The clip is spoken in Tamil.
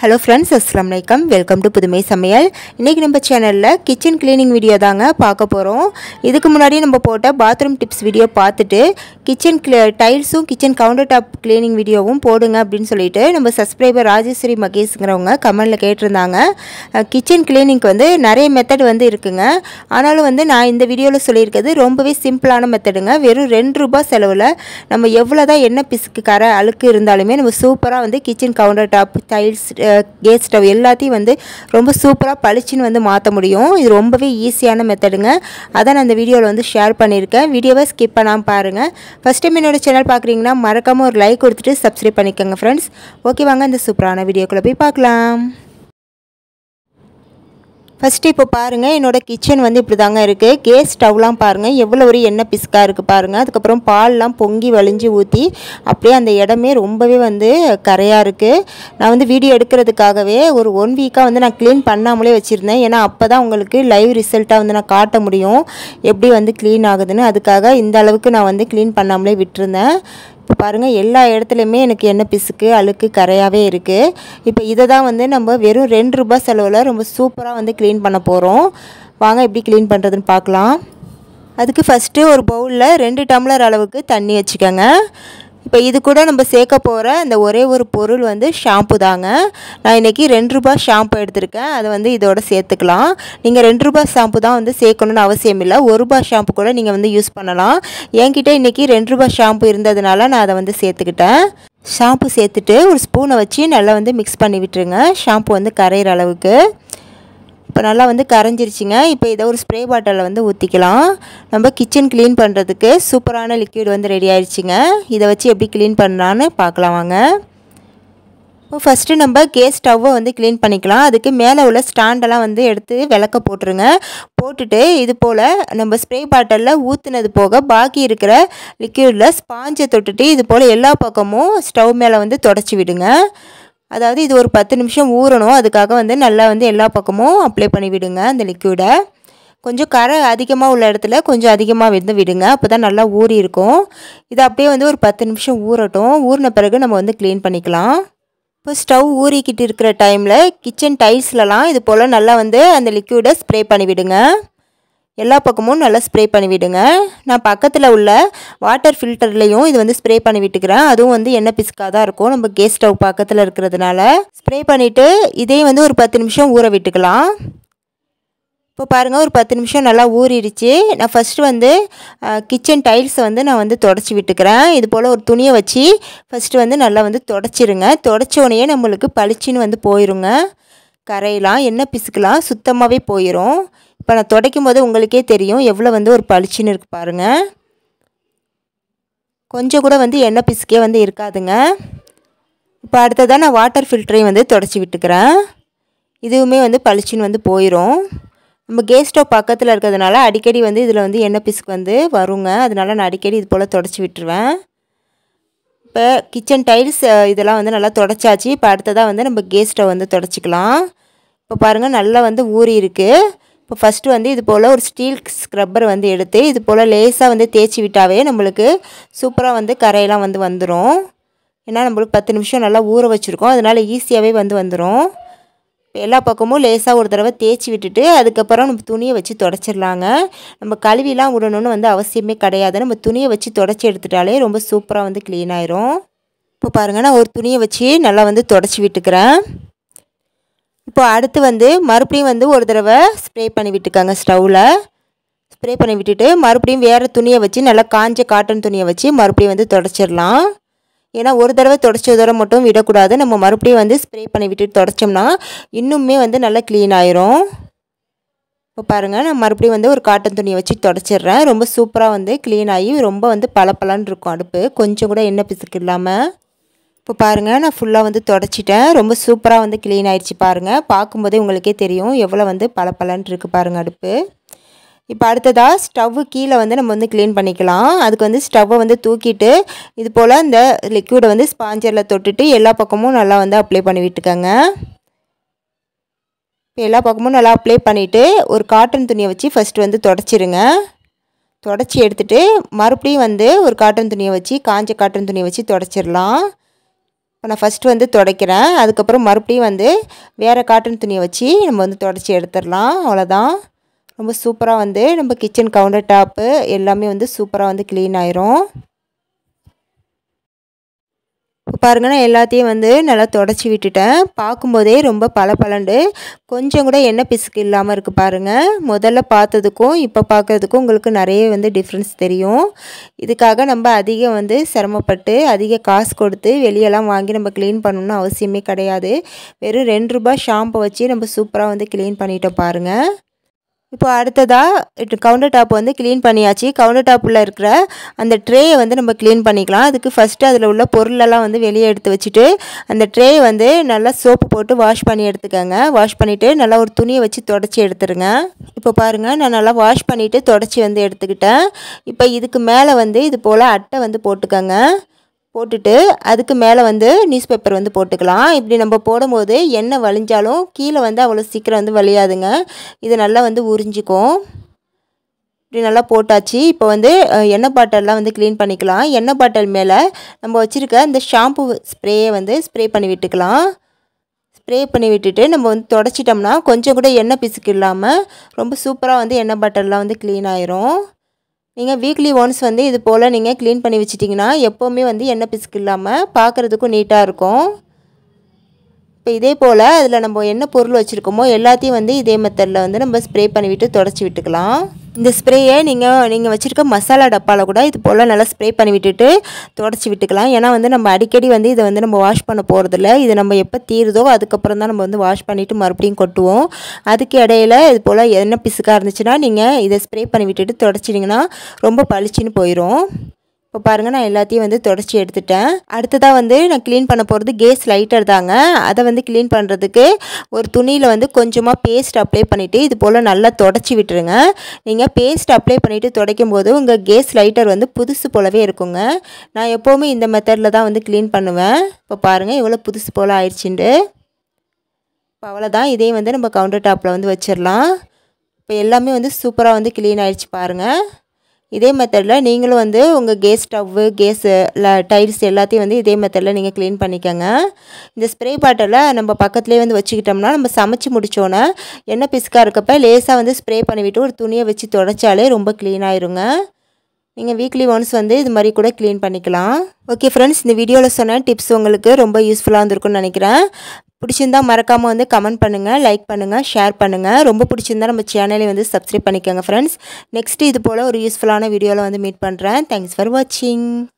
ஹலோ ஃப்ரெண்ட்ஸ் அஸ்லாம் வலைக்கம் வெல்கம் டு புதுமை சமையல் இன்றைக்கி நம்ம சேனலில் கிச்சன் க்ளீனிங் வீடியோ தாங்க பார்க்க போகிறோம் இதுக்கு முன்னாடி நம்ம போட்ட பாத்ரூம் டிப்ஸ் வீடியோ பார்த்துட்டு கிச்சன் க்ளீ டைல்ஸும் கிச்சன் கவுண்டர் டாப் க்ளீனிங் வீடியோவும் போடுங்க அப்படின்னு சொல்லிட்டு நம்ம சப்ஸ்கிரைபர் ராஜேஸ்வரி மகேஷ்ங்கிறவங்க கமெண்டில் கேட்டிருந்தாங்க கிச்சன் க்ளீனிங்க்கு வந்து நிறைய மெத்தட் வந்து இருக்குங்க ஆனாலும் வந்து நான் இந்த வீடியோவில் சொல்லியிருக்கிறது ரொம்பவே சிம்பிளான மெத்தடுங்க வெறும் ரெண்டு ரூபாய் செலவில் நம்ம எவ்வளோ தான் எண்ணெய் பிசுக்கு கரை அழுக்கு இருந்தாலுமே நம்ம சூப்பராக வந்து kitchen counter top tiles gas stove எல்லாத்தையும் வந்து ரொம்ப சூப்பராக பளிச்சுன்னு வந்து மாற்ற முடியும் இது ரொம்பவே ஈஸியான மெத்தடுங்க அதை நான் இந்த வீடியோவில் வந்து ஷேர் பண்ணியிருக்கேன் வீடியோவை ஸ்கிப் பண்ணாமல் பாருங்கள் ஃபஸ்ட் டைம் என்னோட சேனல் பார்க்குறீங்கன்னா மறக்காமல் ஒரு லைக் கொடுத்துட்டு சப்ஸ்கிரைப் பண்ணிக்கோங்க ஃப்ரெண்ட்ஸ் ஓகே வாங்க இந்த சூப்பரான வீடியோக்குள்ளே போய் பார்க்கலாம் ஃபஸ்ட்டு இப்போ பாருங்கள் என்னோடய கிச்சன் வந்து இப்படி தாங்க இருக்குது கேஸ் ஸ்டவ்லாம் பாருங்கள் எவ்வளோ ஒரு எண்ணெய் பிஸ்காக இருக்குது பாருங்கள் அதுக்கப்புறம் பால்லாம் பொங்கி வலிஞ்சு ஊற்றி அப்படியே அந்த இடமே ரொம்பவே வந்து கரையாக இருக்குது நான் வந்து வீடியோ எடுக்கிறதுக்காகவே ஒரு ஒன் வீக்காக வந்து நான் க்ளீன் பண்ணாமலே வச்சுருந்தேன் ஏன்னா அப்போ தான் உங்களுக்கு லைவ் ரிசல்ட்டாக வந்து நான் காட்ட முடியும் எப்படி வந்து க்ளீன் ஆகுதுன்னு அதுக்காக இந்த அளவுக்கு நான் வந்து க்ளீன் பண்ணாமலே விட்டுருந்தேன் இப்போ பாருங்கள் எல்லா இடத்துலையுமே எனக்கு எண்ணெய் பிசுக்கு அழுக்கு கரையாகவே இருக்குது இப்போ இதை தான் வந்து நம்ம வெறும் ரெண்டு ரூபாய் செலவில் ரொம்ப சூப்பராக வந்து க்ளீன் பண்ண போகிறோம் வாங்க எப்படி க்ளீன் பண்ணுறதுன்னு பார்க்கலாம் அதுக்கு ஃபஸ்ட்டு ஒரு பவுலில் ரெண்டு டம்ளர் அளவுக்கு தண்ணி வச்சுக்கோங்க இப்போ இது கூட நம்ம சேர்க்க போகிற அந்த ஒரே ஒரு பொருள் வந்து ஷாம்பு தாங்க நான் இன்றைக்கி ரெண்டு ரூபாய் ஷாம்பு எடுத்திருக்கேன் அதை வந்து இதோட சேர்த்துக்கலாம் நீங்கள் ரெண்டு ரூபாய் ஷாம்பு தான் வந்து சேர்க்கணுன்னு அவசியம் இல்லை ஒரு ரூபாய் ஷாம்பு கூட நீங்கள் வந்து யூஸ் பண்ணலாம் என்கிட்ட இன்றைக்கி ரெண்டு ரூபாய் ஷாம்பு இருந்ததுனால நான் அதை வந்து சேர்த்துக்கிட்டேன் ஷாம்பு சேர்த்துட்டு ஒரு ஸ்பூனை வச்சு நல்லா வந்து மிக்ஸ் பண்ணி விட்டுருங்க ஷாம்பு வந்து கரையிற அளவுக்கு இப்போ நல்லா வந்து கரைஞ்சிருச்சுங்க இப்போ இதை ஒரு ஸ்ப்ரே பாட்டிலில் வந்து ஊற்றிக்கலாம் நம்ம கிச்சன் க்ளீன் பண்ணுறதுக்கு சூப்பரான லிக்விட் வந்து ரெடி ஆயிடுச்சுங்க இதை வச்சு எப்படி க்ளீன் பண்ணலான்னு பார்க்கலாம் வாங்க இப்போ ஃபஸ்ட்டு நம்ம கேஸ் ஸ்டவ்வை வந்து க்ளீன் பண்ணிக்கலாம் அதுக்கு மேலே உள்ள ஸ்டாண்டெல்லாம் வந்து எடுத்து விளக்க போட்டுருங்க போட்டுட்டு இது போல் நம்ம ஸ்ப்ரே பாட்டிலில் ஊற்றுனது போக பாக்கி இருக்கிற லிக்யூடில் ஸ்பாஞ்சை தொட்டுட்டு இது போல் எல்லா பக்கமும் ஸ்டவ் மேலே வந்து தொடச்சி விடுங்க அதாவது இது ஒரு பத்து நிமிஷம் ஊறணும் அதுக்காக வந்து நல்லா வந்து எல்லா பக்கமும் அப்ளை பண்ணி விடுங்க அந்த லிக்யூடை கொஞ்சம் கரை அதிகமாக உள்ள இடத்துல கொஞ்சம் அதிகமாக வந்து விடுங்க அப்போ தான் நல்லா ஊறி இருக்கும் இது அப்படியே வந்து ஒரு பத்து நிமிஷம் ஊறட்டும் ஊறின பிறகு நம்ம வந்து க்ளீன் பண்ணிக்கலாம் இப்போ ஸ்டவ் ஊறிக்கிட்டு இருக்கிற டைமில் கிச்சன் டைல்ஸ்லலாம் இது போல் நல்லா வந்து அந்த லிக்யூடை ஸ்ப்ரே பண்ணி விடுங்க எல்லா பக்கமும் நல்லா ஸ்ப்ரே பண்ணி விடுங்க நான் பக்கத்தில் உள்ள வாட்டர் ஃபில்டர்லேயும் இது வந்து ஸ்ப்ரே பண்ணி விட்டுக்கிறேன் அதுவும் வந்து எண்ணெய் பிசுக்காக தான் இருக்கும் நம்ம கேஸ் ஸ்டவ் பக்கத்தில் இருக்கிறதுனால ஸ்ப்ரே பண்ணிவிட்டு இதையும் வந்து ஒரு பத்து நிமிஷம் ஊற விட்டுக்கலாம் இப்போ பாருங்கள் ஒரு பத்து நிமிஷம் நல்லா ஊறிடுச்சு நான் ஃபஸ்ட்டு வந்து கிச்சன் டைல்ஸை வந்து நான் வந்து தொடச்சி விட்டுக்கிறேன் இது போல் ஒரு துணியை வச்சு ஃபஸ்ட்டு வந்து நல்லா வந்து தொடச்சிருங்க தொடச்ச உடனே நம்மளுக்கு பளிச்சின்னு வந்து போயிருங்க கரையெல்லாம் எண்ணெய் பிசுக்கலாம் சுத்தமாகவே போயிடும் இப்போ நான் துடைக்கும் போது உங்களுக்கே தெரியும் எவ்வளோ வந்து ஒரு பளிச்சுன்னு இருக்குது பாருங்கள் கொஞ்சம் கூட வந்து எண்ணெய் பிசுக்கே வந்து இருக்காதுங்க இப்போ அடுத்ததாக நான் வாட்டர் ஃபில்டரையும் வந்து தொடச்சி விட்டுக்கிறேன் இதுவுமே வந்து பளிச்சுன்னு வந்து போயிடும் நம்ம கேஸ் ஸ்டவ் பக்கத்தில் இருக்கிறதுனால அடிக்கடி வந்து இதில் வந்து எண்ணெய் பிசுக்கு வந்து வருங்க அதனால நான் அடிக்கடி இது போல் தொடச்சி விட்டுருவேன் இப்போ கிச்சன் டைல்ஸ் இதெல்லாம் வந்து நல்லா தொடச்சாச்சு இப்போ அடுத்ததாக வந்து நம்ம கேஸ் ஸ்டவ் வந்து தொடச்சிக்கலாம் இப்போ பாருங்கள் நல்லா வந்து ஊறி இருக்குது இப்போ ஃபஸ்ட்டு வந்து இது போல் ஒரு ஸ்டீல் ஸ்க்ரப்பர் வந்து எடுத்து இது போல் லேஸாக வந்து தேய்ச்சி விட்டாவே நம்மளுக்கு சூப்பராக வந்து கரையெல்லாம் வந்து வந்துடும் ஏன்னா நம்மளுக்கு பத்து நிமிஷம் நல்லா ஊற வச்சுருக்கோம் அதனால் ஈஸியாகவே வந்து வந்துடும் இப்போ எல்லா பக்கமும் லேசாக ஒரு தடவை தேய்ச்சி விட்டுட்டு அதுக்கப்புறம் நம்ம துணியை வச்சு தொடச்சிடலாங்க நம்ம கழுவிலாம் விடணும்னு வந்து அவசியமே கிடையாது நம்ம துணியை வச்சு தொடச்சி எடுத்துட்டாலே ரொம்ப சூப்பராக வந்து க்ளீன் ஆயிரும் இப்போ பாருங்கள் நான் ஒரு துணியை வச்சு நல்லா வந்து தொடச்சி விட்டுக்கிறேன் இப்போ அடுத்து வந்து மறுபடியும் வந்து ஒரு தடவை ஸ்ப்ரே பண்ணி விட்டுக்காங்க ஸ்டவ்வில் ஸ்ப்ரே பண்ணி விட்டுட்டு மறுபடியும் வேறு துணியை வச்சு நல்லா காஞ்ச காட்டன் துணியை வச்சு மறுபடியும் வந்து தொடச்சிடலாம் ஏன்னா ஒரு தடவை தொடச்ச தடவை மட்டும் விடக்கூடாது நம்ம மறுபடியும் வந்து ஸ்ப்ரே பண்ணி விட்டு தொடச்சோம்னா இன்னுமே வந்து நல்லா க்ளீன் ஆயிரும் இப்போ பாருங்கள் நான் மறுபடியும் வந்து ஒரு காட்டன் துணியை வச்சு தொடச்சிடுறேன் ரொம்ப சூப்பராக வந்து க்ளீன் ஆகி ரொம்ப வந்து பளபளன்னு இருக்கும் அடுப்பு கொஞ்சம் கூட எண்ணெய் பிசுக்கு இல்லாமல் இப்போ பாருங்கள் நான் ஃபுல்லாக வந்து தொடச்சிட்டேன் ரொம்ப சூப்பராக வந்து க்ளீன் ஆயிடுச்சு பாருங்கள் பார்க்கும்போதே உங்களுக்கே தெரியும் எவ்வளோ வந்து பளபளன்னு இருக்குது பாருங்கள் அடுப்பு இப்போ அடுத்ததாக ஸ்டவ்வு கீழே வந்து நம்ம வந்து க்ளீன் பண்ணிக்கலாம் அதுக்கு வந்து ஸ்டவ்வை வந்து தூக்கிட்டு இது போல் இந்த லிக்விடை வந்து ஸ்பாஞ்சரில் தொட்டுட்டு எல்லா பக்கமும் நல்லா வந்து அப்ளை பண்ணி விட்டுக்கோங்க இப்போ எல்லா பக்கமும் நல்லா அப்ளை பண்ணிவிட்டு ஒரு காட்டன் துணியை வச்சு ஃபஸ்ட்டு வந்து தொடச்சிருங்க தொடச்சி எடுத்துகிட்டு மறுபடியும் வந்து ஒரு காட்டன் துணியை வச்சு காஞ்ச காட்டன் துணியை வச்சு தொடச்சிடலாம் இப்போ நான் ஃபஸ்ட்டு வந்து துடைக்கிறேன் அதுக்கப்புறம் மறுபடியும் வந்து வேறு காட்டன் துணியை வச்சு நம்ம வந்து தொடச்சி எடுத்துடலாம் அவ்வளோதான் ரொம்ப சூப்பராக வந்து நம்ம கிச்சன் கவுண்டர் டாப்பு எல்லாமே வந்து சூப்பராக வந்து க்ளீன் ஆயிரும் இப்போ பாருங்கள் நான் எல்லாத்தையும் வந்து நல்லா தொடச்சி விட்டுட்டேன் பார்க்கும்போதே ரொம்ப பளபளண்டு கொஞ்சம் கூட எண்ணெய் பிசுக்கு இல்லாமல் இருக்குது பாருங்கள் முதல்ல பார்த்ததுக்கும் இப்போ பார்க்குறதுக்கும் உங்களுக்கு நிறைய வந்து டிஃப்ரென்ஸ் தெரியும் இதுக்காக நம்ம அதிகம் வந்து சிரமப்பட்டு அதிக காசு கொடுத்து வெளியெல்லாம் வாங்கி நம்ம க்ளீன் பண்ணணும்னு அவசியமே கிடையாது வெறும் ரெண்டு ரூபாய் ஷாம்பை வச்சு நம்ம சூப்பராக வந்து க்ளீன் பண்ணிட்டோம் பாருங்கள் இப்போ அடுத்ததாக கவுண்டர் டாப் வந்து க்ளீன் பண்ணியாச்சு கவுண்டர் டாப்பில் இருக்கிற அந்த ட்ரேயை வந்து நம்ம க்ளீன் பண்ணிக்கலாம் அதுக்கு ஃபஸ்ட்டு அதில் உள்ள பொருளெல்லாம் வந்து வெளியே எடுத்து வச்சுட்டு அந்த ட்ரேயை வந்து நல்லா சோப்பு போட்டு வாஷ் பண்ணி எடுத்துக்கோங்க வாஷ் பண்ணிவிட்டு நல்லா ஒரு துணியை வச்சு தொடச்சி எடுத்துருங்க இப்போ பாருங்கள் நான் நல்லா வாஷ் பண்ணிவிட்டு தொடச்சி வந்து எடுத்துக்கிட்டேன் இப்போ இதுக்கு மேலே வந்து இது போல் அட்டை வந்து போட்டுக்கோங்க போட்டுட்டு அதுக்கு மேலே வந்து நியூஸ் பேப்பர் வந்து போட்டுக்கலாம் இப்படி நம்ம போடும்போது எண்ணெய் வலிஞ்சாலும் கீழே வந்து அவ்வளோ சீக்கிரம் வந்து வலியாதுங்க இது நல்லா வந்து உறிஞ்சிக்கும் இப்படி நல்லா போட்டாச்சு இப்போ வந்து எண்ணெய் பாட்டிலெலாம் வந்து க்ளீன் பண்ணிக்கலாம் எண்ணெய் பாட்டில் மேலே நம்ம வச்சுருக்க இந்த ஷாம்பு ஸ்ப்ரேயை வந்து ஸ்ப்ரே பண்ணி விட்டுக்கலாம் ஸ்ப்ரே பண்ணி விட்டுட்டு நம்ம வந்து தொடச்சிட்டோம்னா கொஞ்சம் கூட எண்ணெய் பிசுக்கு இல்லாமல் ரொம்ப சூப்பராக வந்து எண்ணெய் பாட்டிலெலாம் வந்து க்ளீன் ஆயிரும் நீங்கள் வீக்லி ஒன்ஸ் வந்து இது போல் நீங்கள் க்ளீன் பண்ணி வச்சிட்டிங்கன்னா எப்போவுமே வந்து எண்ணெய் பிசுக்கு இல்லாமல் பார்க்குறதுக்கும் நீட்டாக இருக்கும் இப்போ இதே போல் அதில் நம்ம என்ன பொருள் வச்சுருக்கோமோ எல்லாத்தையும் வந்து இதே மெத்தடில் வந்து நம்ம ஸ்ப்ரே பண்ணிவிட்டு தொடச்சி விட்டுக்கலாம் இந்த ஸ்ப்ரேயை நீங்கள் நீங்கள் வச்சுருக்க மசாலா டப்பாவில் கூட இது போல் நல்லா ஸ்ப்ரே பண்ணி விட்டுட்டு தொடச்சி விட்டுக்கலாம் ஏன்னா வந்து நம்ம அடிக்கடி வந்து இதை வந்து நம்ம வாஷ் பண்ண போகிறதில்ல இது நம்ம எப்போ தீருதோ அதுக்கப்புறம் தான் நம்ம வந்து வாஷ் பண்ணிவிட்டு மறுபடியும் கொட்டுவோம் அதுக்கு இடையில இது போல் என்ன பிசுக்காக இருந்துச்சுன்னா நீங்கள் இதை ஸ்ப்ரே பண்ணி விட்டுட்டு தொடச்சிட்டிங்கன்னா ரொம்ப பளிச்சுன்னு போயிடும் இப்போ பாருங்கள் நான் எல்லாத்தையும் வந்து தொடச்சி எடுத்துட்டேன் அடுத்ததாக வந்து நான் க்ளீன் பண்ண போகிறது கேஸ் லைட்டர் தாங்க அதை வந்து க்ளீன் பண்ணுறதுக்கு ஒரு துணியில் வந்து கொஞ்சமாக பேஸ்ட் அப்ளை பண்ணிவிட்டு இது போல் நல்லா தொடச்சி விட்டுருங்க நீங்கள் பேஸ்ட் அப்ளை பண்ணிவிட்டு துடைக்கும் போது உங்கள் கேஸ் லைட்டர் வந்து புதுசு போலவே இருக்குங்க நான் எப்போவுமே இந்த மெத்தடில் தான் வந்து க்ளீன் பண்ணுவேன் இப்போ பாருங்கள் எவ்வளோ புதுசு போல் ஆயிடுச்சுண்டு இப்போ அவ்வளோதான் இதையும் வந்து நம்ம கவுண்டர் டாப்பில் வந்து வச்சிடலாம் இப்போ எல்லாமே வந்து சூப்பராக வந்து க்ளீன் ஆயிடுச்சு பாருங்கள் இதே மெத்தடில் நீங்களும் வந்து உங்கள் கேஸ் ஸ்டவ்வு கேஸு இல்லை டைல்ஸ் எல்லாத்தையும் வந்து இதே மெத்தடில் நீங்கள் க்ளீன் பண்ணிக்கோங்க இந்த ஸ்ப்ரே பாட்டிலை நம்ம பக்கத்துலேயே வந்து வச்சுக்கிட்டோம்னா நம்ம சமைச்சு முடித்தோன்னே எண்ணெய் பிசுக்காக இருக்கப்ப லேசாக வந்து ஸ்ப்ரே பண்ணிவிட்டு ஒரு துணியை வச்சு தொடச்சாலே ரொம்ப க்ளீன் ஆயிருங்க நீங்கள் வீக்லி ஒன்ஸ் வந்து இது மாதிரி கூட க்ளீன் பண்ணிக்கலாம் ஓகே ஃப்ரெண்ட்ஸ் இந்த வீடியோவில் சொன்ன டிப்ஸ் உங்களுக்கு ரொம்ப யூஸ்ஃபுல்லாக இருந்திருக்கும்னு நினைக்கிறேன் பிடிச்சிருந்தா மறக்காமல் வந்து கமெண்ட் பண்ணுங்கள் லைக் பண்ணுங்கள் ஷேர் பண்ணுங்கள் ரொம்ப பிடிச்சிருந்தா நம்ம சேனலை வந்து சப்ஸ்கிரைப் பண்ணிக்கோங்க ஃப்ரெண்ட்ஸ் நெக்ஸ்ட்டு இது போல் ஒரு யூஸ்ஃபுல்லான வீடியோவில் வந்து மீட் பண்ணுறேன் தேங்க்ஸ் ஃபார் வாட்சிங்